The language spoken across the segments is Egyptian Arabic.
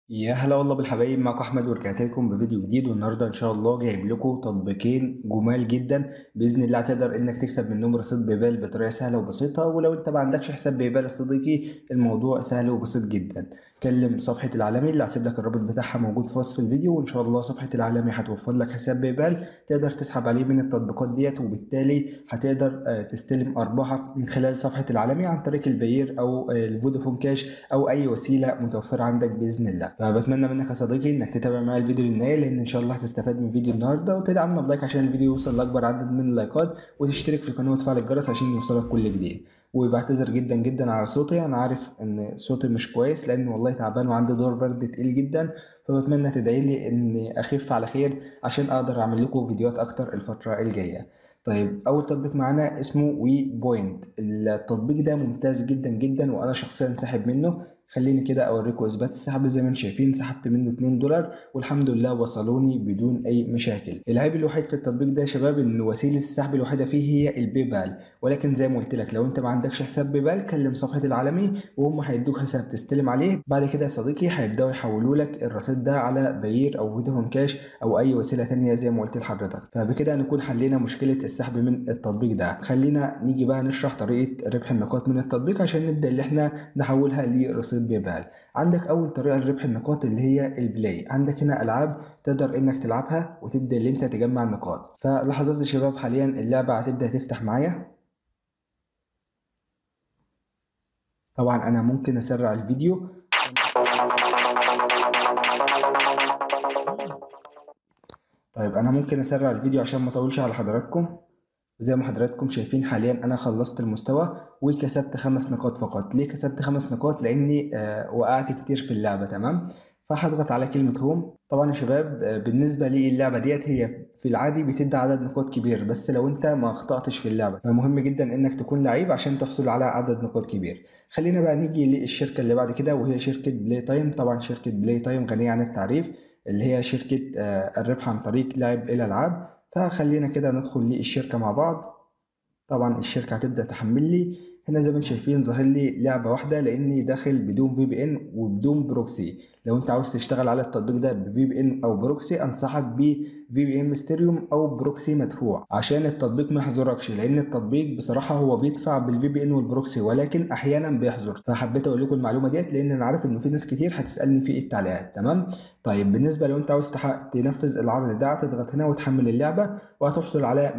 يا هلا والله بالحبايب معكم احمد ورجعت لكم بفيديو جديد والنهارده ان شاء الله جايب لكم تطبيقين جمال جدا باذن الله هتقدر انك تكسب منهم رصيد بيبال بطريقه سهله وبسيطه ولو انت ما عندكش حساب بيبال يا صديقي الموضوع سهل وبسيط جدا كلم صفحه العالمي اللي هسيب لك الرابط بتاعها موجود في وصف الفيديو وان شاء الله صفحه العالمي هتوفر لك حساب بيبال تقدر تسحب عليه من التطبيقات ديت وبالتالي هتقدر آه، تستلم ارباحك من خلال صفحه العالمي عن طريق البيير او آه، الفودافون كاش او اي وسيله متوفره عندك باذن الله فبتمنى منك يا صديقي انك تتابع معايا الفيديو للنهايه لان ان شاء الله هتستفاد من فيديو النهارده وتدعمنا بلايك عشان الفيديو يوصل لاكبر عدد من اللايكات وتشترك في القناه وتفعل الجرس عشان يوصلك كل جديد وبعتذر جدا جدا على صوتي انا عارف ان صوتي مش كويس لان والله تعبان وعندي دور برد تقيل جدا فبتمنى تدعي لي اني اخف على خير عشان اقدر اعمل لكم فيديوهات اكتر الفتره الجايه طيب اول تطبيق معانا اسمه وي بوينت التطبيق ده ممتاز جدا جدا وانا شخصيا ساحب منه خليني كده اوريكم اثبات السحب زي ما انتم شايفين سحبت منه 2 دولار والحمد لله وصلوني بدون اي مشاكل العيب الوحيد في التطبيق ده يا شباب ان وسيله السحب الوحيده فيه هي البي بال ولكن زي ما قلت لك لو انت ما عندكش حساب بي بال كلم صفحه العالمي وهم هيدوك حساب تستلم عليه بعد كده يا صديقي هيبداوا يحولوا لك الرصيد ده على باير او فودافون كاش او اي وسيله تانية زي ما قلت لحضرتك فبكده نكون حلينا مشكله السحب من التطبيق ده خلينا نيجي بقى نشرح طريقه ربح النقاط من التطبيق عشان نبدا اللي احنا نحولها لرصيد بيبال عندك اول طريقه لربح النقاط اللي هي البلاي عندك هنا العاب تقدر انك تلعبها وتبدا اللي انت تجمع النقاط فلحظات يا شباب حاليا اللعبه هتبدا تفتح معايا طبعا انا ممكن اسرع الفيديو طيب انا ممكن اسرع الفيديو عشان ما اطولش على حضراتكم زي ما حضراتكم شايفين حاليا انا خلصت المستوى وكسبت خمس نقاط فقط ليه كسبت خمس نقاط لاني آه وقعت كتير في اللعبه تمام فهضغط على كلمة هوم طبعا يا شباب آه، بالنسبة لي اللعبة ديت هي في العادي بتدي عدد نقاط كبير بس لو انت ما اخطأتش في اللعبة فمهم جدا انك تكون لعيب عشان تحصل على عدد نقاط كبير خلينا بقى نيجي للشركة اللي بعد كده وهي شركة بلاي تايم طبعا شركة بلاي تايم غنية عن التعريف اللي هي شركة آه، الربح عن طريق لعب الألعاب فخلينا كده ندخل للشركة مع بعض طبعا الشركة هتبدأ تحمل لي هنا زي ما انتم شايفين ظاهر لي لعبة واحدة لأني داخل بدون في بي ان وبدون بروكسي لو انت عاوز تشتغل على التطبيق ده بفي بي ان او بروكسي انصحك ب في بي ان ستيريوم او بروكسي مدفوع عشان التطبيق ما يحظركش لان التطبيق بصراحه هو بيدفع بالفي بي ان والبروكسي ولكن احيانا بيحظر فحبيت اقول لكم المعلومه ديت لان انا عارف ان في ناس كتير هتسالني في التعليقات تمام طيب بالنسبه لو انت عاوز تحقق تنفذ العرض ده هتضغط هنا وتحمل اللعبه وهتحصل على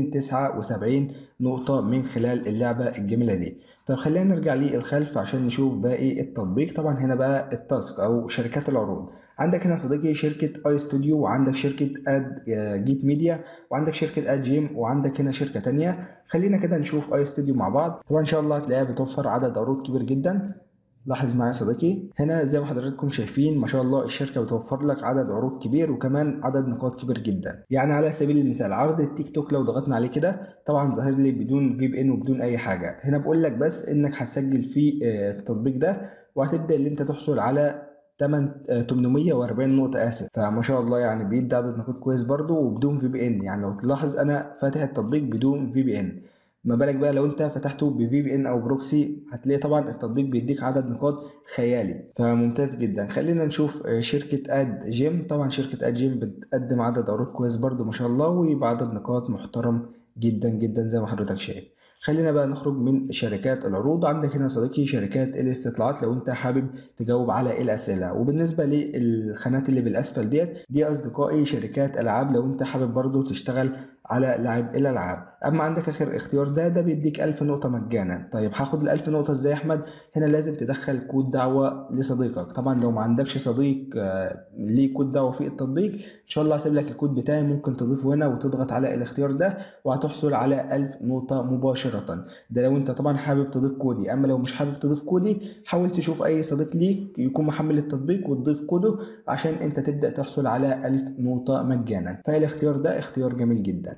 279 نقطه من خلال اللعبه الجميله دي طب خلينا نرجع للخلف عشان نشوف باقي التطبيق طبعا هنا بقى التاسك او شركات العروض عندك هنا صديقي شركة اي ستوديو وعندك شركة اد جيت ميديا وعندك شركة اد جيم وعندك هنا شركة تانية خلينا كده نشوف اي ستوديو مع بعض طبعا ان شاء الله هتلاقيها بتوفر عدد عروض كبير جدا لاحظ معايا صديقي هنا زي ما حضراتكم شايفين ما شاء الله الشركة بتوفر لك عدد عروض كبير وكمان عدد نقاط كبير جدا يعني على سبيل المثال عرض التيك توك لو ضغطنا عليه كده طبعا ظاهر لي بدون في بي ان وبدون اي حاجة هنا بقول لك بس انك هتسجل في آه، التطبيق ده وهتبدأ ان انت تحصل على 8 840 نقطة آسف فما شاء الله يعني بيدي عدد نقاط كويس برضو وبدون في بي ان يعني لو تلاحظ أنا فاتح التطبيق بدون في بي ان ما بالك بقى لو انت فتحته بفي بي ان او بروكسي هتلاقي طبعا التطبيق بيديك عدد نقاط خيالي فممتاز جدا خلينا نشوف آه، شركة اد جيم طبعا شركة اد جيم بتقدم عدد عروض كويس برضو ما شاء الله وبعدد نقاط محترم جدا جدا زي ما حضرتك شايف خلينا بقى نخرج من شركات العروض عندك هنا صديقي شركات الاستطلاعات لو انت حابب تجاوب على الاسئله وبالنسبه للخانات اللي بالاسفل ديت دي اصدقائي شركات العاب لو انت حابب برضو تشتغل على لعب الالعاب اما عندك اخر اختيار ده ده بيديك 1000 نقطه مجانا طيب هاخد ال 1000 نقطه ازاي يا احمد هنا لازم تدخل كود دعوه لصديقك طبعا لو ما عندكش صديق آه، ليه كود دعوه في التطبيق ان شاء الله هسيب لك الكود بتاعي ممكن تضيفه هنا وتضغط على الاختيار ده وهتحصل على 1000 نقطه مباشره ده لو انت طبعا حابب تضيف كودي اما لو مش حابب تضيف كودي حاول تشوف اي صديق ليك يكون محمل التطبيق وتضيف كوده عشان انت تبدا تحصل على 1000 نقطه مجانا فالاختيار ده اختيار جميل جدا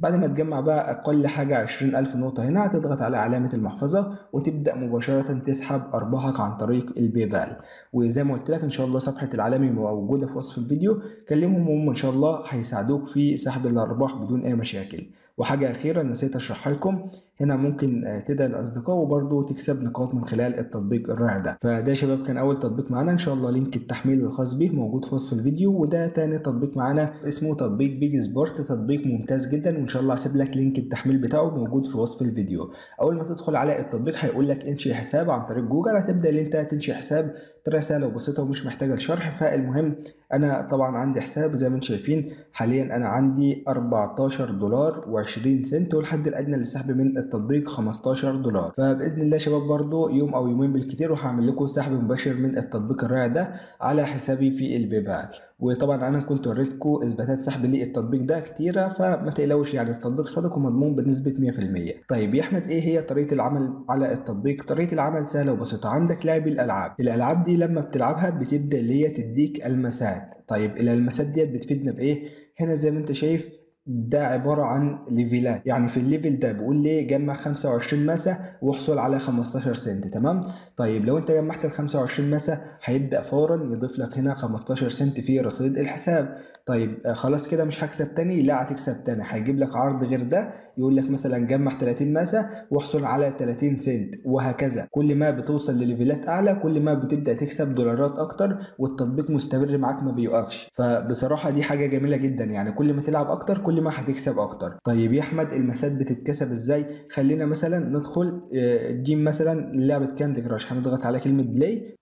بعد ما تجمع بقى أقل حاجة عشرين ألف نقطة هنا هتضغط على علامة المحفظة وتبدأ مباشرة تسحب أرباحك عن طريق البيبال وزي ما قلت لك إن شاء الله صفحة العالمي موجودة في وصف الفيديو كلمهم وهم إن شاء الله هيساعدوك في سحب الأرباح بدون أي مشاكل وحاجة أخيرة نسيت أشرحها لكم هنا ممكن تدعي الأصدقاء وبرضه تكسب نقاط من خلال التطبيق الرائع ده فده يا شباب كان أول تطبيق معانا إن شاء الله لينك التحميل الخاص به موجود في وصف الفيديو وده تاني تطبيق معانا اسمه تطبيق بيج سبورت تطبيق ممتاز جدا وإن شاء الله هسيب لك لينك التحميل بتاعه موجود في وصف الفيديو أول ما تدخل على التطبيق هيقول لك انشئ حساب عن طريق جوجل هتبدأ إن أنت تنشئ حساب طريقة سهلة وبسيطة ومش محتاجة لشرح فالمهم أنا طبعا عندي حساب زي ما انتم شايفين حاليا أنا عندي 14 دولار و20 سنت والحد الأدنى للسحب من التطبيق 15 دولار فبإذن الله شباب برضو يوم أو يومين بالكتير وهعمل لكم سحب مباشر من التطبيق الرائع ده على حسابي في البيبال وطبعا انا كنت وريتكم اثباتات سحب للتطبيق ده كتيره فما تقلقوش يعني التطبيق صادق ومضمون بنسبه 100% طيب يا احمد ايه هي طريقه العمل على التطبيق طريقه العمل سهله وبسيطه عندك لعب الالعاب الالعاب دي لما بتلعبها بتبدا اللي هي تديك المسات طيب الالمسات ديت بتفيدنا بايه هنا زي ما انت شايف ده عبارة عن ليفلات يعني في الليفل ده بيقول لي جمع 25 ماسة واحصل على 15 سنت تمام طيب لو انت جمعت ال 25 ماسة هيبدأ فورا يضيف لك هنا 15 سنت في رصيد الحساب طيب آه خلاص كده مش هكسب تاني لا هتكسب تاني هيجيب لك عرض غير ده يقول لك مثلا جمع 30 ماسة واحصل على 30 سنت وهكذا كل ما بتوصل لليفلات اعلى كل ما بتبدأ تكسب دولارات اكتر والتطبيق مستمر معاك ما بيوقفش فبصراحة دي حاجة جميلة جدا يعني كل ما تلعب اكتر كل ما هتكسب اكتر طيب يا احمد المسات بتتكسب ازاي خلينا مثلا ندخل جيم مثلا لعبة كاندي كراش هنضغط على كلمة بلاي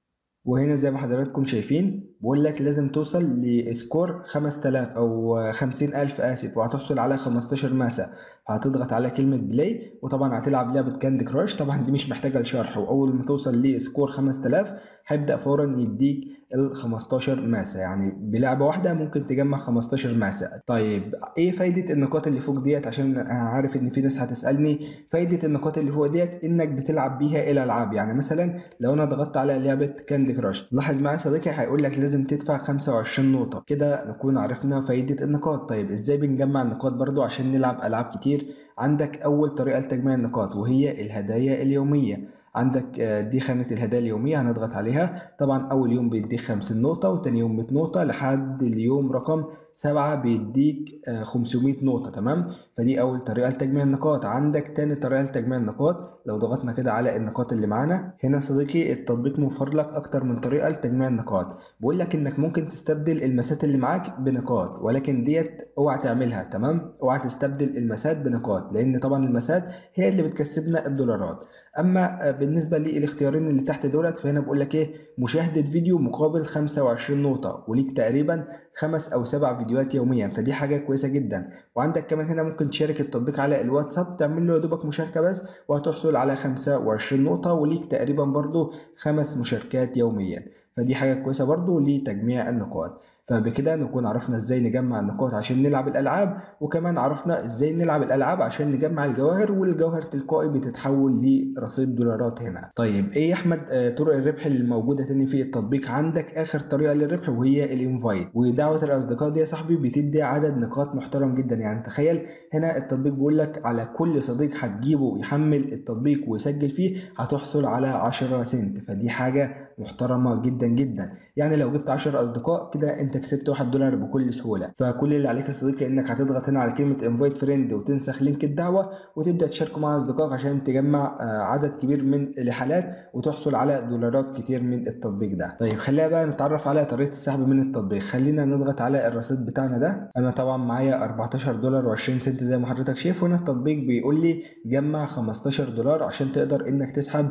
وهنا زي ما حضراتكم شايفين بقول لك لازم توصل لسكور 5000 او 50000 اسف وهتحصل على 15 ماسة هتضغط على كلمة بلاي وطبعا هتلعب لعبة كاندي كراش طبعا دي مش محتاجة لشرح واول ما توصل لسكور 5000 هيبدأ فورا يديك ال 15 ماسة يعني بلعبة واحدة ممكن تجمع 15 ماسة طيب ايه فايدة النقاط اللي فوق ديت عشان انا عارف ان في ناس هتسألني فايدة النقاط اللي فوق ديت انك بتلعب بيها الالعاب يعني مثلا لو انا ضغطت على لعبة كاندي كراش لاحظ معايا صديقي هيقول لك لازم تدفع 25 نقطة كده نكون عرفنا فايدة النقاط طيب ازاي بنجمع النقاط برضو عشان نلعب العاب كتير عندك اول طريقة لتجميع النقاط وهي الهدايا اليومية عندك دي خانة الهدايا اليومية هنضغط عليها طبعا أول يوم بيديك 50 نقطة وتاني يوم 100 نقطة لحد اليوم رقم سبعة بيديك 500 نقطة تمام فدي أول طريقة لتجميع النقاط عندك تاني طريقة لتجميع النقاط لو ضغطنا كده على النقاط اللي معانا هنا صديقي التطبيق موفر لك أكتر من طريقة لتجميع النقاط بيقول لك إنك ممكن تستبدل المسات اللي معاك بنقاط ولكن ديت اوعى تعملها تمام اوعى تستبدل المسات بنقاط لأن طبعا المسات هي اللي بتكسبنا الدولارات أما بالنسبة للاختيارين اللي تحت دولت فهنا بقول لك إيه مشاهدة فيديو مقابل 25 نقطة وليك تقريبا خمس أو سبع فيديوهات يوميا فدي حاجة كويسة جدا وعندك كمان هنا ممكن تشارك التطبيق على الواتساب تعمل له يا دوبك مشاركة بس وهتحصل على 25 نقطة وليك تقريبا برضو خمس مشاركات يوميا فدي حاجة كويسة برضو لتجميع النقاط فبكده نكون عرفنا ازاي نجمع النقاط عشان نلعب الالعاب وكمان عرفنا ازاي نلعب الالعاب عشان نجمع الجواهر والجوهر تلقائي بتتحول لرصيد دولارات هنا طيب ايه يا احمد طرق الربح اللي موجوده تاني في التطبيق عندك اخر طريقه للربح وهي الانفايت ودعوه الاصدقاء دي يا صاحبي بتدي عدد نقاط محترم جدا يعني تخيل هنا التطبيق بيقول لك على كل صديق هتجيبه يحمل التطبيق ويسجل فيه هتحصل على 10 سنت فدي حاجه محترمه جدا جدا يعني لو جبت 10 اصدقاء كده انت كسبت 1 دولار بكل سهوله فكل اللي عليك يا صديقي انك هتضغط هنا على كلمه انفايت فريند وتنسخ لينك الدعوه وتبدا تشاركه مع اصدقائك عشان تجمع عدد كبير من الحالات وتحصل على دولارات كتير من التطبيق ده طيب خلينا بقى نتعرف على طريقه السحب من التطبيق خلينا نضغط على الرصيد بتاعنا ده انا طبعا معايا 14 دولار و20 سنت زي ما حضرتك شايف هنا التطبيق بيقول لي جمع 15 دولار عشان تقدر انك تسحب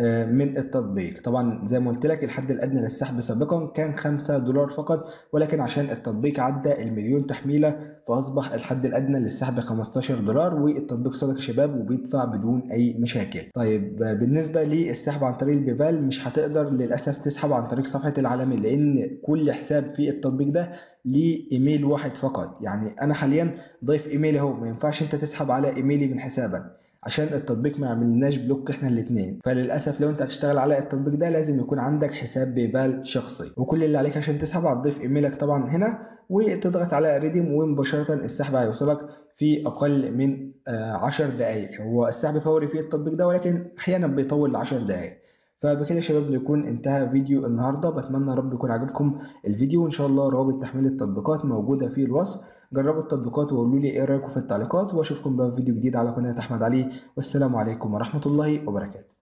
من التطبيق طبعا زي ما قلت لك الحد الادنى للسحب سابقا كان 5 دولار فقط ولكن عشان التطبيق عدى المليون تحميله فاصبح الحد الادنى للسحب 15 دولار والتطبيق صادق يا شباب وبيدفع بدون اي مشاكل طيب بالنسبه للسحب عن طريق البيبال مش هتقدر للاسف تسحب عن طريق صفحه العالمي لان كل حساب في التطبيق ده ليه ايميل واحد فقط يعني انا حاليا ضيف ايميل اهو ما ينفعش انت تسحب على ايميلي من حسابك عشان التطبيق ما يعملناش بلوك احنا الاتنين فللاسف لو انت هتشتغل على التطبيق ده لازم يكون عندك حساب بيبال شخصي وكل اللي عليك عشان تسحب هتضيف ايميلك طبعا هنا وتضغط على ريديم ومباشرة السحب هيوصلك في أقل من عشر دقايق هو السحب فوري في التطبيق ده ولكن أحيانا بيطول لعشر دقايق فبكده يا شباب نكون انتهى فيديو النهارده بتمنى رب يكون عجبكم الفيديو وان شاء الله روابط تحميل التطبيقات موجوده في الوصف جربوا التطبيقات وقولوا لي ايه رايكم في التعليقات واشوفكم بقى في فيديو جديد على قناه احمد علي والسلام عليكم ورحمه الله وبركاته